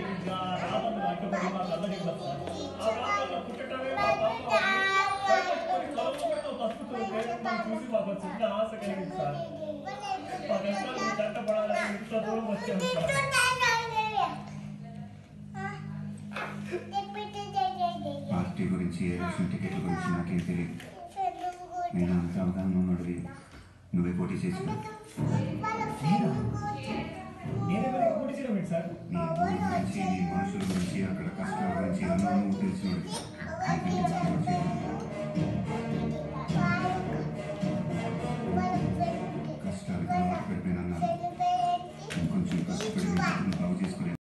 ఇంకా రాబందు అడ్డుపడి మాకు అల్లరి ఇవ్వదు సార్ ఆ ప్రాంతంలో పుట్టడమే మా పాప పైపెట్టుకొని కలుపుకుంటూ బతుకుతుంటే మనం చూసి మాకు ఒక చిన్న ఆశ కలిగింది సార్ మా కష్టాలు మీ జంట పడాలని ఇంత దూరం వచ్చాము సార్ పార్టీ గురించి ఎలక్షన్ టికెట్ల గురించి నాకేం తెలియదు నేను అంత అవగాహన ఉన్నది నువ్వే పోటీ చేసుకో నేనెవరికి పోటీ చేయడం సార్ నీ ఊరి గురించి నీ మనుషుల గురించి అక్కడ కష్టాల గురించి అన్నీ నువ్వు తెలిసినోడు నీకంటే ఎక్కువ చేయడం